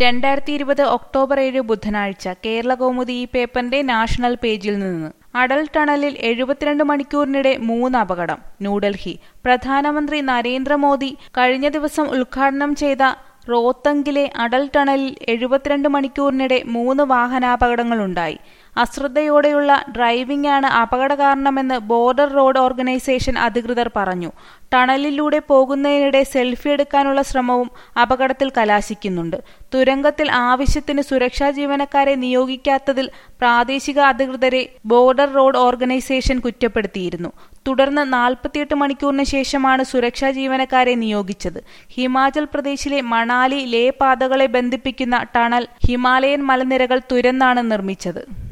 രണ്ടായിരത്തി ഇരുപത് ഒക്ടോബർ ഏഴ് ബുധനാഴ്ച കേരള കൗമുദി ഈ പേപ്പറിന്റെ നാഷണൽ പേജിൽ നിന്ന് അടൽ ടണലിൽ എഴുപത്തിരണ്ട് മണിക്കൂറിനിടെ മൂന്ന് അപകടം ന്യൂഡൽഹി പ്രധാനമന്ത്രി നരേന്ദ്രമോദി കഴിഞ്ഞ ദിവസം ഉദ്ഘാടനം ചെയ്ത റോത്തങ്കിലെ അടൽ ടണലിൽ എഴുപത്തിരണ്ട് മണിക്കൂറിനിടെ മൂന്ന് വാഹനാപകടങ്ങളുണ്ടായി അശ്രദ്ധയോടെയുള്ള ഡ്രൈവിംഗാണ് അപകട കാരണമെന്ന് ബോർഡർ റോഡ് ഓർഗനൈസേഷൻ അധികൃതർ പറഞ്ഞു ടണലിലൂടെ പോകുന്നതിനിടെ സെൽഫി എടുക്കാനുള്ള ശ്രമവും അപകടത്തിൽ കലാശിക്കുന്നുണ്ട് തുരങ്കത്തിൽ ആവശ്യത്തിന് സുരക്ഷാ ജീവനക്കാരെ നിയോഗിക്കാത്തതിൽ പ്രാദേശിക അധികൃതരെ ബോർഡർ റോഡ് ഓർഗനൈസേഷൻ കുറ്റപ്പെടുത്തിയിരുന്നു തുടർന്ന് നാൽപ്പത്തിയെട്ട് മണിക്കൂറിന് ശേഷമാണ് സുരക്ഷാ ജീവനക്കാരെ നിയോഗിച്ചത് ഹിമാചൽ പ്രദേശിലെ മണാലി ലേ പാതകളെ ബന്ധിപ്പിക്കുന്ന ടണൽ ഹിമാലയൻ മലനിരകൾ തുരന്നാണ് നിർമ്മിച്ചത്